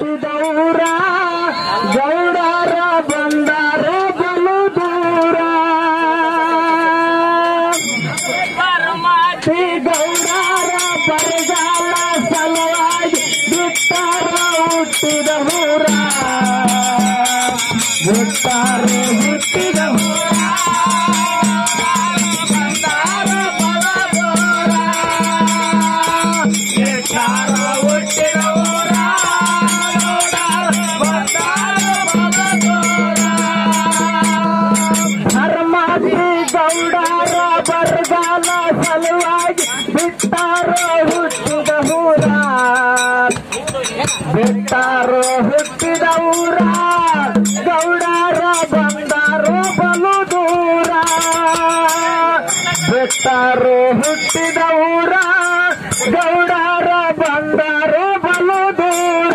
ಹುಟ್ಟಿದವರ ಗೌಡರ ಬಂದಾರ ಬಲು ದೂರ ಶ್ರೀ ಗೌಡರ ಬರಗಾಲ ಸಲುವಾಗಿ ಬಿಟ್ಟಾರ ಹುಟ್ಟಿದ ಊರ ಬಿಟ್ಟಾರ ಹುಟ್ಟಿದ ಊರ ಬಂದಾರ ಬಲ ದೂರ ಬಿಟ್ಟಾರ ಹುಟ್ಟಿದ ಊರ ಗೌಡರ ಬಂದಾರ ಬಲ ದೂರ ಧರ್ಮಾದಿ ಗೌಡರ ಬರಗಾಲ ಸಲುವಾಗಿ ಬಿಟ್ಟಾರೋ ಹುಟ್ಟಿದ ಊರ ಬಿಟ್ಟಾರೋ ಹುಟ್ಟಿದ ಊರ ಗೌಡರ ಬಂದಾರೋ ಬಲು ದೂರ ಬಿಟ್ಟಾರೋ ಹುಟ್ಟಿದ ಊರ ಗೌಡರ ಬಂದಾರೋ ಬಲು ದೂರ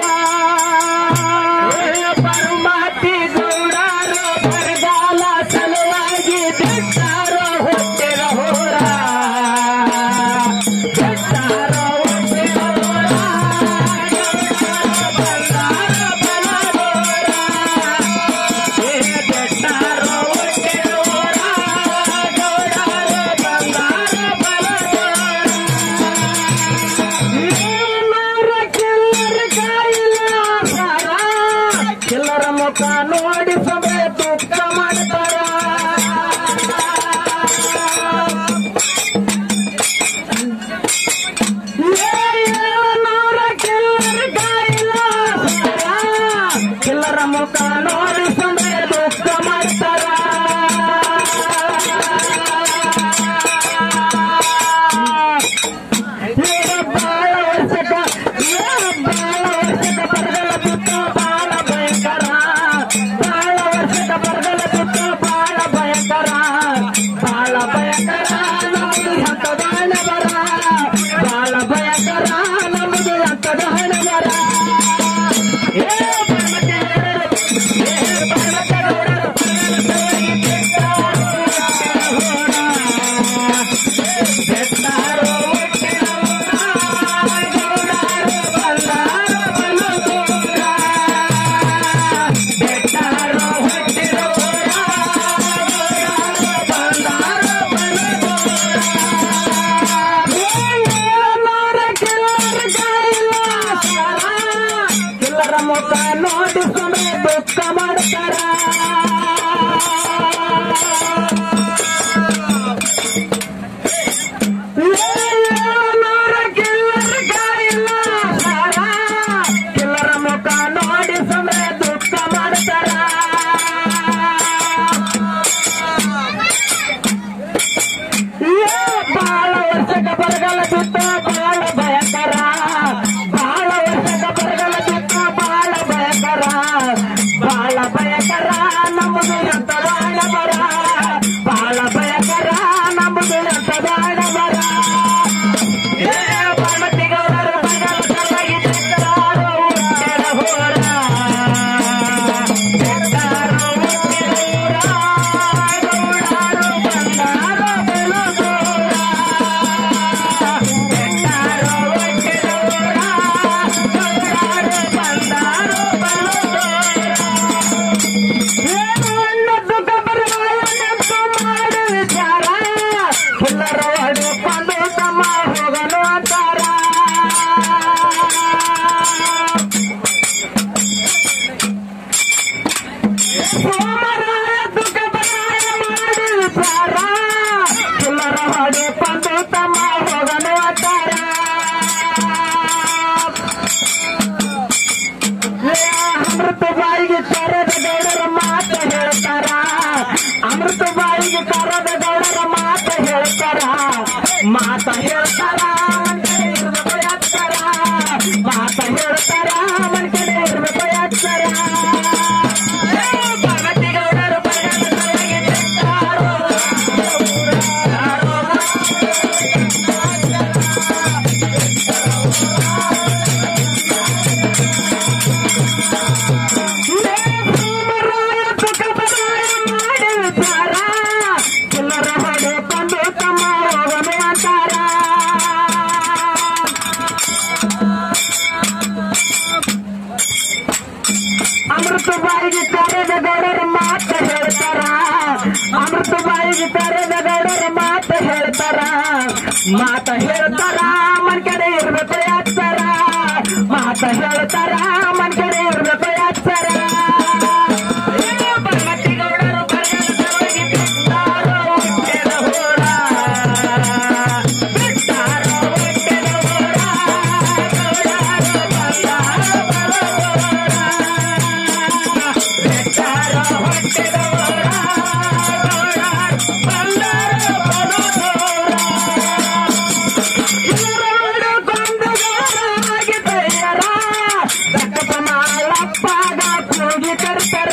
ಪರಮಾತಿ ಗೌಡರ ಬರಗಾಲ ಸಲುವಾಗಿ ಬಿಟ್ಟಾರೋ ಹುಟ್ಟಿದ ಊರ ಬಿಟ್ಟಾರೋ ಹುಟ್ಟಿದ ಊರ ಬಂದಾರ ಬಲ ದೂರ ಏ ಬಿಟ್ಟಾರೋ ಹುಟ್ಟಿದ ಊರ ಗೌಡರ ಬಂದಾರ ಬಲ ನೂರ ಕಿಲ್ಲರ ಕಾಯಿಲ್ಲ ಸಾರ ಕಿಲ್ಲರ ಮುಖ ನೋಡಿ ಸಮಯ ದುಃಖ ಮಾಡ್ತಾರ ನೂರ ಕಿಲ್ಲರ ಕಾಯಿಲ್ಲ ಸಾರ ಕಿಲ್ಲರ ಮುಖ ನೋಡಿ ಸಮಯ ದುಃಖ ಮಾಡ್ತಾರ ಬಾಳ ವರ್ಷಕ ಬಾಳ ವರ್ಷಕ ಬರಗಲ ಬಿಟ್ಟು ಬಾಳ ಭಯಂಕರ ಬಾಳ ವರ್ಷಕ ಬರಗಲ ಬಿಟ್ಟು ಬಾಳ ಭಯಂಕರ ಬಾಳ ಭಯಂಕರ ನಮ್ಮದು ಹತ್ತದ ಹಣೆ ಬರ ಬಾಳ ಭಯಂಕರ ನಮ್ಮದು ಹತ್ತದ ಹಣೆ ಬರ ಏ ಬಣ್ಣಕ್ಕೆ ಏ ಬಣ್ಣಕ್ಕೆ ನೋಡರು ಬೆಟ್ಟಾರೋ ಕಿಲ್ಲರ ಮುಖ ನೋಡಿ ಸಮಯ ದುಃಖ ಮಾಡ್ತಾರ ಕಿಲ್ಲರ ಮುಖ ನೋಡಿ ಸಮಯ ದುಃಖ ಮಾಡ್ತಾರ ಏ ಬಾಳ ವರ್ಷಕ ಬರಗಾಲ ಬಿತ್ತ ಬಾಳ ಭಯಂಕರ ಬಾಳ ವರ್ಷಕ ಬರಗಾಲ ಬಿತ್ತ ಬಾಳ ಭಯಂಕರ ಬಾಳ ಭಯಂಕರ ನಮ್ಮದು ಎಂತದ ಹಣ ಬರ ಬಾಳ ಭಯಂಕರ ನಮ್ಮದು ಎಂತದ ಹಣ ಬರ ಏ ಬಾಣತಿಗೌಡರು ಬರಗಾಲ ಸಲುವಾಗಿ ಚಿಕ್ಕದಾರು ಹುಟ್ಟಿದ ಹೋರ ಚಿಕ್ಕದಾರು ಹುಟ್ಟಿದ ಊರ, ಗೌಡರು ಬಂದಾರು ಬಲು ದೂರ. ಚಿಕ್ಕದಾರು ಹುಟ್ಟಿದ ಊರ, ಗೌಡರು ಬಂದಾರು ಬಲು ದೂರ. ಏನು ಅನ್ನದ್ದು ಕಬರವಾಯನೆಂದು ಮಾಡಿ ವಿಚಾರ ಕಿಲ್ಲರ ಹೊಡೆಕೊಂಡು ತಮ್ಮ ಹೋಗಲು ಅಂತಾರ ಸೋಮರಾಯ ದುಃಖಬರಾಯ ಮಾಡಿ ವಿಚಾರ ಕಿಲ್ಲರ ಹೊಡೆಕೊಂಡು ತಮ್ಮ ಹೋಗಲು ಅಂತಾರ ಅಮೃತ ಬಾಯಿಗೆ ಕರೆದ ಗೌಡರ ಮಾತ ಹೇಳ್ತಾರ ಅಮೃತ ಬಾಯಿಗೆ ಕರೆದ ಗೌಡರ ಮಾತ ಹೇಳ್ತಾರ ಮಾತ ಹೇಳ್ತಾರ ಮನ್ ಕಡೆ ಇರ್ಬೇಕು ಯಾಕ್ತಾರ ಮಾತ ಹೇಳ್ತಾರ ಮನ್ ಕಡೆ ಇರ್ಬೇಕು ಯಾಕ್ತಾರ ಭಗತಿ ಗೌಡರು ಬರಗಾಲ ಸಲುವಾಗಿ ಬಿಟ್ಟಾರೋ. ಸೋಮರಾಯ ತುಕಬರಾಯ ಮಾಡಿ ವಿಚಾರ ಕಿಲ್ಲರ ಹೊಡೆಕೊಂಡು ತಮ್ಮ ಹೋಗಲು ಅಂತಾರ ಅಮೃತ ಬಾಯಿಗೆ ಕರೆದ ಗೌಡರ ಮಾತ ಹೇಳ್ತಾರ ಮಾತ ಹೇಳ್ತಾರ ಮನ್ ಕಡೆ ಇರ್ಬೇಕು ಯಾಕ್ತಾರ ಮಾತ ಹೇಳ್ತಾರ ಮನ್ ಕಡೆ ಇರ್ಬೇಕು ಯಾಕ್ತಾರ ಪರ್ವತಿ ಗೌಡರು ಬರಗಾಲ ಸಲುವಾಗಿ ಬಿಟ್ಟಾರೋ ಹುಟ್ಟಿದ ಹೋರ. ಬಿಟ್ಟಾರೋ ಹುಟ್ಟಿದ ಹೋರ. ಗೌಡರು ಬಂದಾರೋ ಬರೋರ. ಬಿಟ್ಟಾರೋ ಹುಟ್ಟಿದ ಹೋರ. ಗೌಡರು ಬಂದಾರೋ ಬರೋರ. ಇವರೋಡು ಕೊಂದಗಾರಾಗಿ ತಯ್ಯರ. ದಕ್ಕಪ್ಪ ಮಾಳಪ್ಪಗ ಕೂಗಿ ಕರ್ತಾರ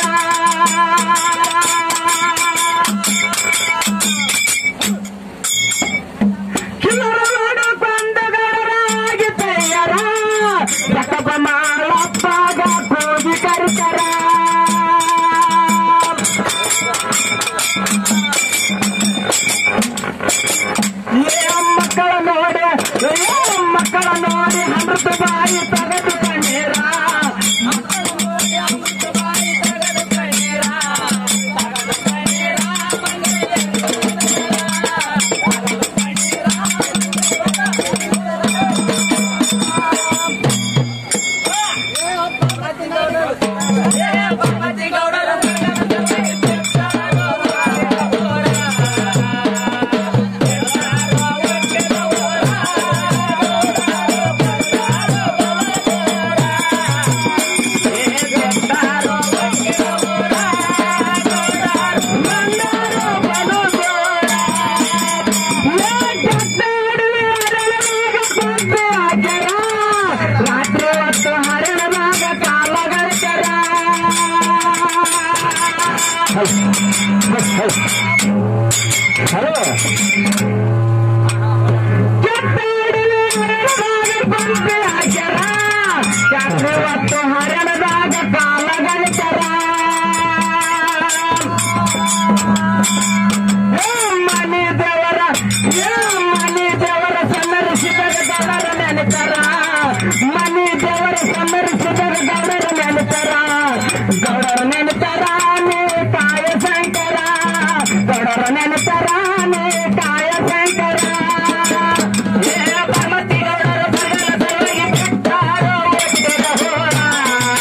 ಕಿಲರವಾಡು ಕೊಂದಗಾರಾಗಿ ತಯ್ಯರ. ದಕ್ಕಪ್ಪ ಮಾಳಪ್ಪಗ ಕೂಗಿ ಕರ್ತಾರ ಏ ಮಕ್ಕಳ ನೋಡಿ ಏ ಮಕ್ಕಳ ನೋಡಿ ಅಮೃತ ಬಾಯಿ ತಗದು ಕಣ್ಣೀರ ರಾತ್ರಿ ಹೊತ್ತು ಹರಣದಾಗ ಕಾಲಗಳ್ತಾರ ಹಲೋ ಹೊತ್ತು ಹರಣದಾಗ ಕಾಲಗಳ್ತಾರ ಏ ಮನಿ ದೇವರ ಏ ಮನಿ ದೇವರ ಸಮರಿಸಿದಾಗ ಗೌಡರ ನೆನತಾರ ಮನಿ ದೇವರ ಸಮರಿಸಿದಾಗ ಗೌಡರ ನೆನತಾರ ಗೌಡರ ನೆನತಾರ ನೀ ಕಾಯ ಶಂಕರ ಗೌಡರ ನೆನತಾರ ನೀ ಕಾಯ ಶಂಕರ ಏ ಪರ್ವತಿ ಗೌಡರು ಬರಗಾಲ ಸಲುವಾಗಿ ಬಿಟ್ಟಾರೋ ಒಟ್ಟಿಗೆ ಹೋರ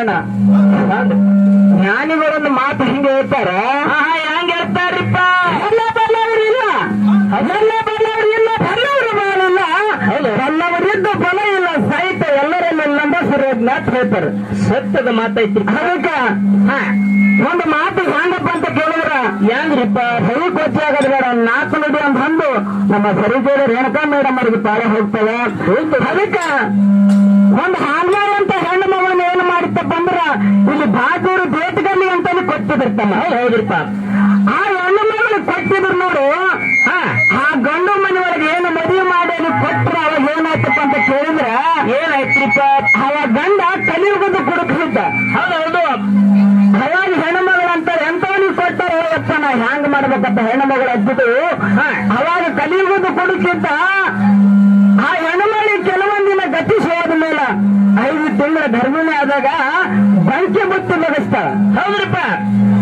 ರಾಮಾಯಣ ಜ್ಞಾನಿಗಳೊಂದು ಮಾತು ಹಿಂಗೆ ಹೇಳ್ತಾರ ಹೆಂಗ ಹೇಳ್ತಾರಿಪ್ಪ ಎಲ್ಲ ಬಲ್ಲವರು ಇಲ್ಲ ಅದೆಲ್ಲ ಬಲ್ಲವರು ಇಲ್ಲ ಬಲ್ಲವರು ಬಾಳಿಲ್ಲ ಬಲ್ಲವರಿದ್ದು ಬಲ ಇಲ್ಲ ಸಹಿತ ಎಲ್ಲರನ್ನ ನಂಬಸರು ಅಂತ ಹೇಳ್ತಾರೆ ಸತ್ಯದ ಮಾತೈತಿ ಅದಕ್ಕ ಒಂದು ಮಾತು ಹೆಂಗಪ್ಪ ಅಂತ ಕೇಳಿದ್ರ ಹೆಂಗ್ರಿಪ್ಪ ಸರಿ ಕೊಚ್ಚಾಗದ ಬೇಡ ನಾಲ್ಕು ನದಿ ಅಂತ ಅಂದು ನಮ್ಮ ಸರಿಜೋಡಿ ರೇಣುಕಾ ಮೇಡಮ್ ಅವ್ರಿಗೆ ತಾಳೆ ಹೋಗ್ತವೆ ಅದಕ್ಕ ಒಂದು ಹಾಲ್ಮಾರ್ ಅಂತ ಹೆಣ್ಣು ಮಗನ ಏನು ಮಾಡಿತ್ತಪ್ಪ ಅಂದ್ರ ಇಲ್ಲಿ ಬಾಜೂರು ಬೇಟಗಲ್ಲಿ ಅಂತಾನೆ ಕೊಟ್ಟಿದಿರ್ತಾನ ಹೌದ್ರಿಪ್ಪ ಆ ಹೆಣ್ಣು ಮಗಳು ಕೊಟ್ಟಿದ್ರು ನೋಡು ಹಾ, ಆ ಗಂಡು ಮನೆ ಒಳಗೆ ಏನು ಮದುವೆ ಮಾಡಿ ಅಲ್ಲಿ ಕೊಟ್ರ ಅವಾಗ ಏನಾಯ್ತಪ್ಪ ಅಂತ ಕೇಳಿದ್ರ ಏನಾಯ್ತ್ರಿಪ್ಪ ಅವಾಗ ಗಂಡ ಕಲಿಯುಗದ ಕುಡುಕಿದ್ದ ಹೌದೌದು ಅವಾಗ ಹೆಣ್ಣು ಮಗಳು ಅಂತಾರೆ ಎಂತವನಿಗೆ ಕೊಟ್ಟಾರ ಹೇಳಪ್ಪ ನಾ ಹ್ಯಾಂಗ್ ಮಾಡ್ಬೇಕಪ್ಪ ಹೆಣ್ಣು ಮಗಳು ಅದ್ಬಿಟ್ಟು ಅವಾಗ ಕಲಿಯುಗದ ಕುಡುಕಿದ್ದ ಆ ಹೆಣ್ಣುಮಳಿ ಕೆಲವೊಂದಿನ ಗತಿಸಿ ಹೋದ ಮೇಲೆ ಐದು ತಿಂಗಳ ಗರ್ಭಿಣಿ ಆದಾಗ ಬಂಕಿ ಬುತ್ತಿ ಲಗಿಸ್ತಾಳ ಹೌದ್ರಿಪ್ಪ